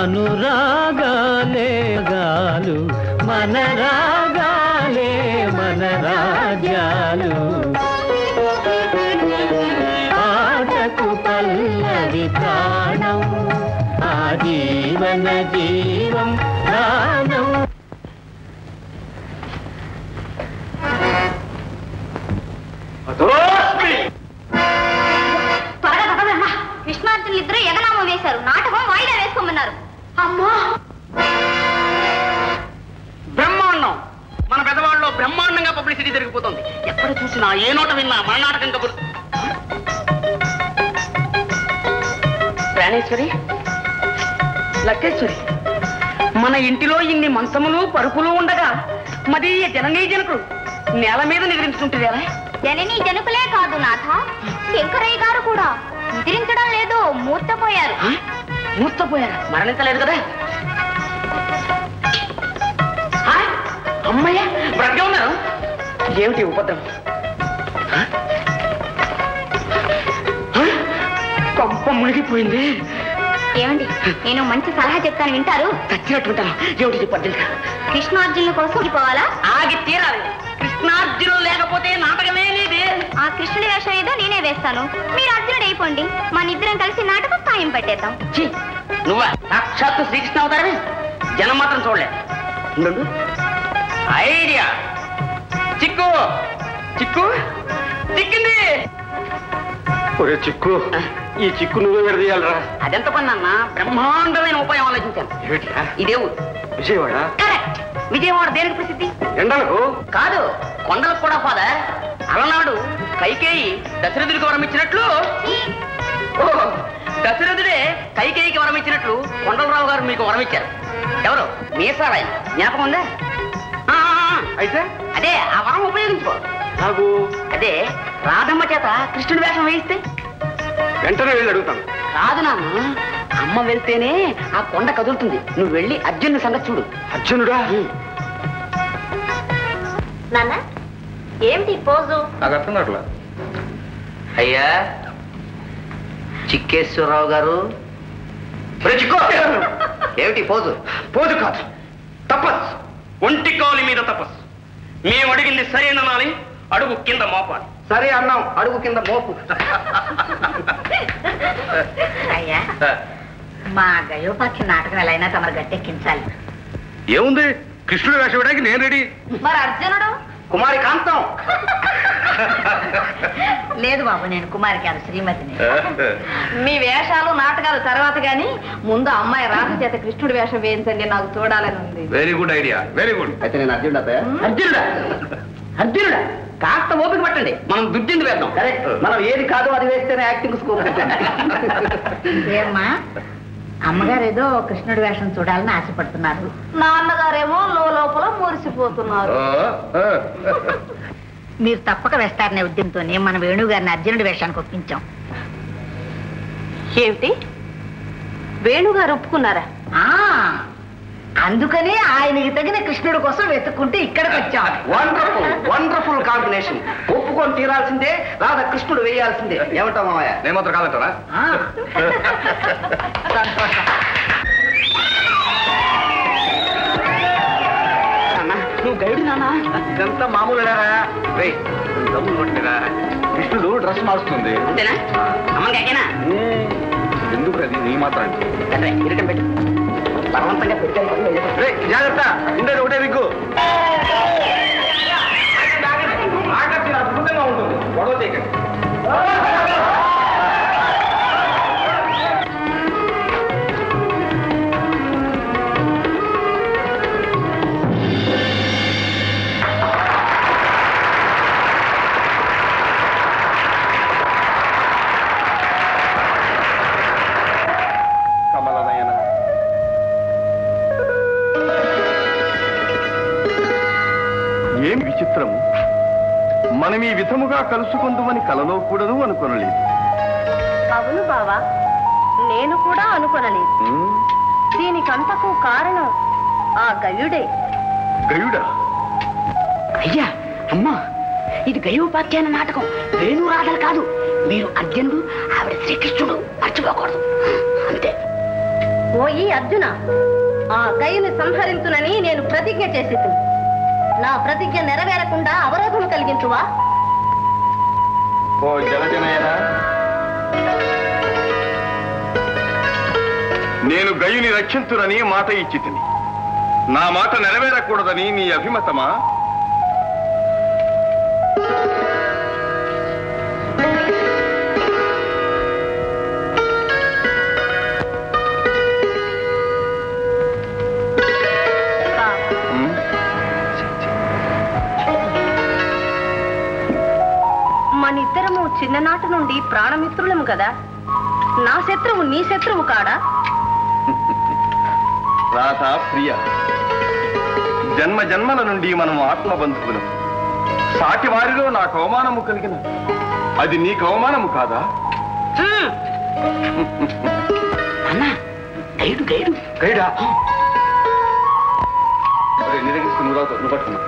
అనురాగాలే గాలు మన రాగాలే మన రాజ్యాలు పాటకు పల్లవి ప్రాణం ఆ జీవన జీవం ప్రాణం త్వరగా పదవమ్మా కృష్ణార్జునులు ఇద్దరు ఎగనామం వేశారు నాటకం వాయిదా వేసుకోమన్నారు అమ్మా బ్రహ్మాండం మన పెద్దవాళ్ళలో బ్రహ్మాండంగా పబ్లిసిటీ జరిగిపోతుంది ఎక్కడ చూసినా ఏ నోట విన్నా మన నాటకం కబురు ప్రాణేశ్వరి లక్కేశ్వరి మన ఇంటిలో ఇన్ని మంచములు పరుపులు ఉండగా మదీయ జననీ జనకులు నేల మీద నిద్రించుకుంటున్నారా జనని జనకులే కాదు నాథ శంకరయ్య గారు కూడా నిద్రించడం లేదు మూర్తపోయారు మూర్తపోయారా మరణించలేదు కదా ఆ? అమ్మయ్య బ్రతికే ఉన్నారు ఏమిటి ఉపద్రవం ఆ? ఆ? కొంప మునిగిపోయింది ఏమండి నేను మంచి సలహా చెప్తాను వింటారు చచ్చినట్టుంటాను ఏమిటి చెప్పండి కృష్ణార్జునుల కోసం పోవాలా ఆగి తీరాలి కృష్ణార్జునులు లేకపోతే నాటకమే లేదే ఆ కృష్ణుడి వేషం ఏదో నేనే వేస్తాను మీరు అర్జునుడు అయిపోండి మన ఇద్దరం కలిసి నాటకం ఖాయం పెట్టేద్దాం ఛీ, నువ్వా సాక్షాత్తు శ్రీకృష్ణ అవతారమే జనం మాత్రం చూడలే ఉండు ఐడియా చిక్కు చిక్కు చిక్కింది ఒరే చిక్కు ఈ చిక్కు నువ్వే విడదీయాలరా అదెంత పని అన్న బ్రహ్మాండమైన ఉపాయం ఆలోచించాను ఏమిట్రా ఇదే ఊరు విజయవాడ కరెక్ట్ విజయవాడ దేనికి ప్రసిద్ధి ఎండలకు కాదు కొండలకు కూడా ఫాదర్ అలనాడు కైకేయి దశరథుడికి వరం ఇచ్చినట్లు ఓ, దశరథుడే కైకేయికి వరం ఇచ్చినట్లు కొండలరావు గారు మీకు వరం ఇచ్చారు ఎవరు మీసారాయన జ్ఞాపకం ఉందా ఆ, ఆ, ఆ. అయితే అదే ఆ వరం ఉపయోగించుకో నాకు అదే రాధమ్మ చేత కృష్ణుడి వేషం వేయిస్తే వెంటనే వెళ్ళి అడుగుతాను కాదు నాన్న అమ్మ వెళ్తేనే ఆ కొండ కదులుతుంది నువ్వు వెళ్ళి అర్జున్ సంగతి చూడు అర్జునుడా నాన్న ఏమిటి పోజు నాకు అర్థం కావట్లా అయ్యా చిక్కేశ్వరరావు గారు ఒరే చిక్కు! ఏమిటి పోజు పోదు కాదు తపస్సు ఒంటి కాలి మీద తపస్సు మేము అడిగింది సరేననాలి అడుగు కింద మోపాలి సరే అన్నాం అడుగు కింద మోపు అయ్యా మా గయోపాఖ్య నాటకం ఎలా అయినా తమరు గట్టెక్కించాలి ఏముంది కృష్ణుడు వేషం వేయడానికి నేను రెడీ మరి అర్జునుడు కుమారి కాంతం లేదు బాబు నేను కుమారి కాదు శ్రీమతిని మీ వేషాలు నాటకాలు తర్వాత గాని ముందు అమ్మాయి రాధ చేత కృష్ణుడి వేషం వేయించండి నాకు చూడాలని ఉంది very good idea very good అయితే నేను అర్జునుడు అత్తయ్య అర్జునుడా అర్జునుడా కాస్త ఓపిక పట్టండి మనం దుడ్డింది వేద్దాం కరెక్ట్ మనం ఏది కాదో అది వేస్తేనే యాక్టింగ్ స్కోప్ ఏమ్మా అమ్మగారు ఏదో కృష్ణుడి వేషం చూడాలని ఆశపడుతున్నారు నాన్నగారేమో లోపల మురిసిపోతున్నారు మీరు తప్పక వేస్తారనే ఉద్యమంతోనే మన వేణుగారిని అర్జునుడి వేషానికి ఒప్పించాం ఏమిటి వేణుగారు ఒప్పుకున్నారా ఆ అందుకనే ఆయనకి తగిన కృష్ణుడి కోసం వెతుక్కుంటూ ఇక్కడికి వచ్చాం వండర్ఫుల్ వండర్ఫుల్ కాంబినేషన్ ఒప్పుకొని తీరాల్సిందే రాధా కృష్ణుడు వేయాల్సిందే ఏమంటావు మామయ్య నేను మాత్రం కాదంటారా ఆ. సంతోషం నాన్న, నువ్వు గైడు నాన్న ఇదంతా మామూలురా రే డబ్బులు కొట్టిరా కృష్ణుడు డ్రెస్ మారుస్తుంది అంతేనా అమ్మకి ఎక్కనా ఎందుకు అది నీ మాత్రం సరే ఇరకం పెట్టు బలవంతంగా పెట్టాను రే జాగ్రత్త ఉండేది ఒకటే దిక్కు ఆకర్షణ అద్భుతంగా ఉంటుంది గొడవ చేయకండి కమలనయన ఏం విచిత్రము మనం ఈ విధముగా కలుసుకుందామని కలలో కూడాను అనుకొనలేదు అవును బావా నేను కూడా అనుకొనలేదు దీనికంతకు కారణం ఆ గయుడే గయుడా అయ్యా అమ్మా ఇది గయోపాఖ్యాన నాటకం వేణు రాధలు కాదు మీరు అర్జునుడు ఆవిడ శ్రీకృష్ణుడు మర్చిపోకూడదు అంతే ఓయి అర్జున ఆ గయ్యని సంహరించునని నేను ప్రతిజ్ఞ చేసి నా ప్రతిజ్ఞ నెరవేరకుండా అవరోధం కలిగించువా ఓ జలజనయనా నేను గయుని రక్షించునని మాట ఇచ్చి తిని నా మాట నెరవేరకూడదని నీ అభిమతమా ఉమ్, మనిద్దరము చిన్ననాటి నుండి ప్రాణమిత్రులము కదా నా శత్రువు నీ శత్రువు కాడా రాధ ప్రియ జన్మ జన్మల నుండి మనం ఆత్మబంధువులం సాటి వారిలో నాకు అవమానము కలిగిన అది నీకు అవమానము కాదా గైడు గైడు గైడా అరే, నీ దగ్గర ఇస్తే నువ్వు రావుతావు, నువ్వు పట్టుకున్నా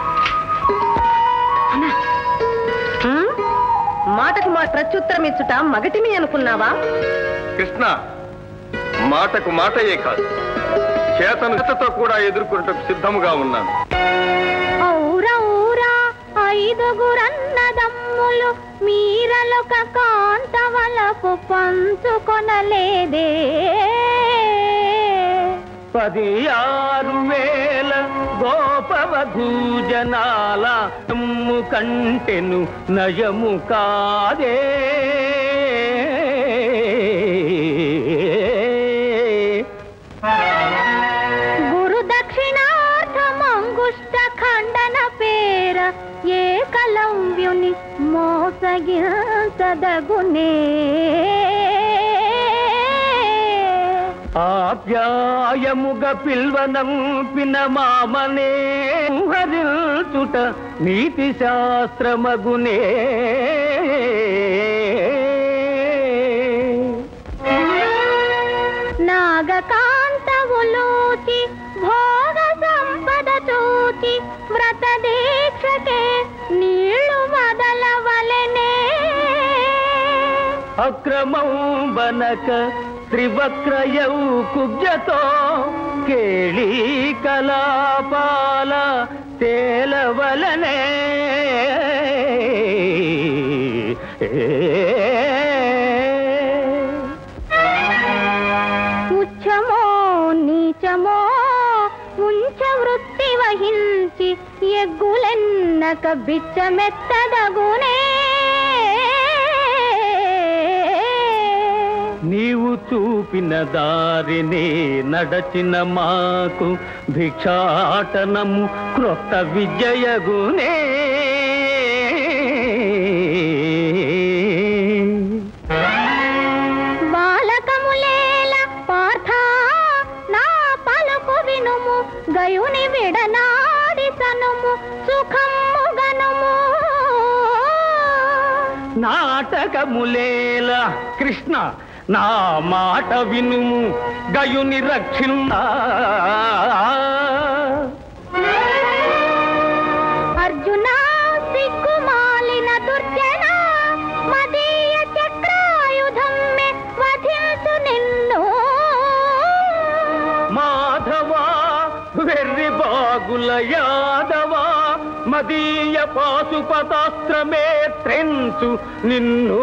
హ్మ్? మాటకు మా ప్రత్యుత్తరం ఇచ్చుట మగటిమి అనుకున్నావా కృష్ణ మాటకు మాటయే కాదు చేతను చేతతో కూడా ఎదుర్కొంటకు సిద్ధముగా ఉన్నాను ఔరౌరా ఐదుగురన్నదమ్ములు మీరలొక కాంతవలపు పంచుకొనలేదే పది ఆరు వేల గోపవధూజనాల తమ్ము కంటెను నయము కాదే గురు దక్షిణార్థమంగుష్ట ఖండన పేర ఏకలవ్యుని మోసగించదగునే ఆప్యాయముగ పిల్వనంపిన మామనే హరిల్చుట నీతి శాస్త్రమగునే నాగకాంతవులూచి భోగ సంపద చూచి వ్రత దీక్షకే నీళ్లు వదలవలెనే అక్రమం బనక త్రివక్రయౌ కుబ్జతో కేళీ కలాపాల తేలవలనే ఉచ్చమో నీచమో ఉంచ వృత్తి వహించి ఎగ్గులెన్నక బిచ్చమెత్తదగునే నీవు చూపిన దారినే నడచిన మాకు భిక్షాటనము క్రొత్త విజయగునే బాలకములేల పార్థ నా పలుకు వినుము గయుని విడనాడి సనుము సుఖము గనుము నాటకములేల కృష్ణ నా మాట వినుము గయుని రక్షిణ అర్జున సిగ్గుమాలిన దుర్జన మదీయ చక్రాయుధం మే వధించు నిన్ను మాధవా వెర్రి బాగుల యాదవా మదీయ పాశుపతాస్త్రమే త్రెంచు నిన్ను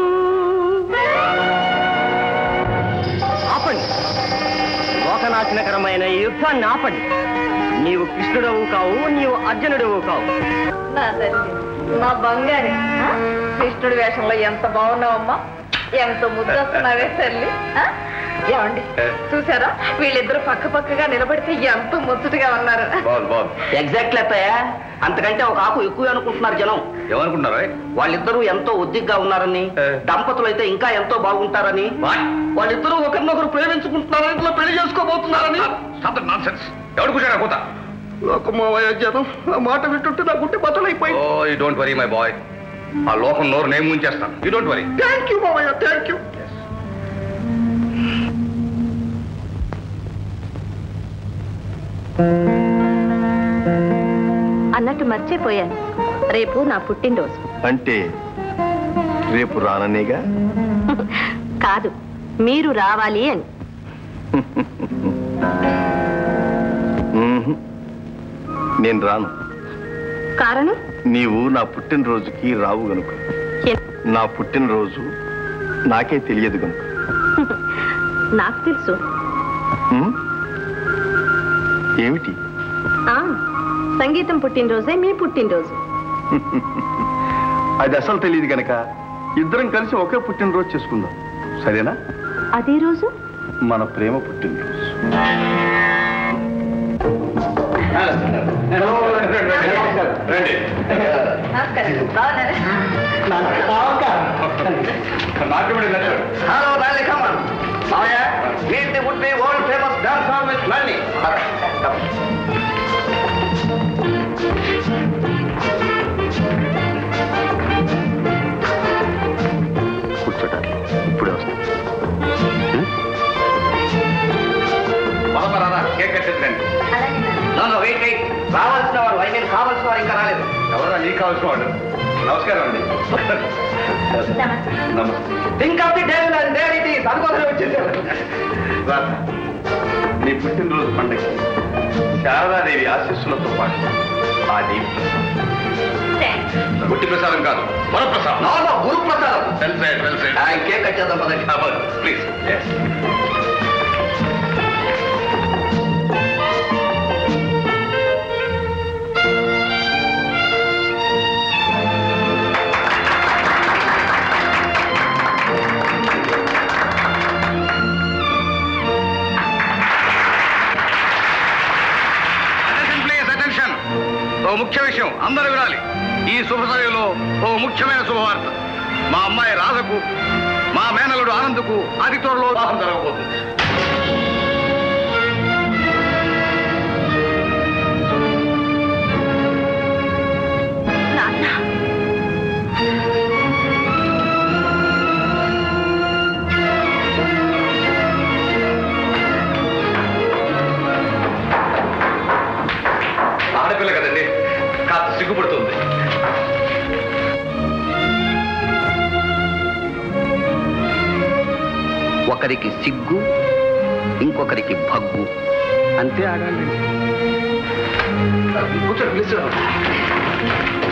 ఆపండి లోకనాశనకరమైన ఈ యుద్ధాన్ని ఆపండి నీవు కృష్ణుడవు కావు నీవు అర్జునుడవు కావు నా తల్లి నా బంగారి ఆ? కృష్ణుడి వేషంలో ఎంత బాగున్నావమ్మా ఎంత ముద్దొస్తున్నావే తల్లి ఆ? ఏమండి చూసారా వీళ్ళిద్దరు పక్క పక్కగా నిలబడితే ఎంత ముచ్చటగా ఉన్నారు బాగుంది బాగుంది ఎగ్జాక్ట్లీ అత్తయ్య అంతకంటే ఒక ఆకు ఎక్కువ అనుకుంటున్నారు జనం ఏమనుకున్నారా వాళ్ళిద్దరూ ఎంతో ఉద్దిగ్గా ఉన్నారని ఏ. దంపతులు అయితే ఇంకా ఎంతో బాగుంటారని వాళ్ళిద్దరూ ఒకరినొకరు ప్రేమించుకుంటున్నారని ఇంట్లో పెళ్లి చేసుకోబోతున్నారని నాన్సెన్స్ ఎవడు కూర్చోరా కూత లోకమావయ జనం ఆ మాట వింటుంటే నా గుండె బతలైపోయింది oh you don't worry my boy ఆ లోకం నోరు నేను ముంచేస్తాను you don't worry thank you మావయ్య థ్యాంక్ యూ అన్నట్టు మర్చిపోయాను రేపు నా పుట్టినరోజు అంటే రేపు రాననేగా కాదు మీరు రావాలి అని మ్మ్హ్. నేను రాను కారణం నీవు నా పుట్టినరోజుకి రావు గనుక నా పుట్టినరోజు నాకే తెలియదు గనుక నాకు తెలుసు మ్మ్? ఏమిటి ఆ సంగీతం పుట్టినరోజే మీ పుట్టినరోజు అది అసలు తెలియదు గనక ఇద్దరం కలిసి ఒకే పుట్టినరోజు చేసుకుందాం సరేనా అదే రోజు మన ప్రేమ పుట్టినరోజు రండి హలో డార్లింగ్ కమ్ ఆన్ మావయ్య meet the would be world famous dance song with మళ్ళీ కూర్చోటానికి ఇప్పుడే వస్తాను కేక్ కట్టేద్దండి నో నో వెయిట్ వెయిట్ రావాల్సిన వారు ఐ మీన్ కావాల్సిన వారు ఇంకా రాలేదు ఎవరా నీకు కావాల్సిన వాడు నమస్కారం అండి నమస్తే think of the devil and there it is అనుకోసం వచ్చేసారు రాధ, నీ పుట్టినరోజు పండగకి శారదాదేవి ఆశీస్సులతో పాటు ఆ దేవి పుట్టి ప్రసాదం కాదు వరప్రసాదం నో నో గురు ప్రసాదం వెల్ సైడ్ వెల్ సైడ్ ఆ, కేక్ కట్ చేద్దాం పదండి ప్లీజ్ అటెన్షన్ ప్లీజ్ అటెన్షన్ ఓ ముఖ్య విషయం అందరూ వినాలి ఈ శుభ సమయంలో ఓ ముఖ్యమైన శుభవార్త మా అమ్మాయి రాధకు మా మేనలుడు ఆనంద్కు అతి త్వరలో వివాహం జరగబోతుంది నాన్న ఆడపిల్ల కదండి కాస్త సిగ్గుపడుతుంది ఒకరికి సిగ్గు ఇంకొకరికి భగ్గు అంతే ఆడండి కూర్చోండి ప్లీజ్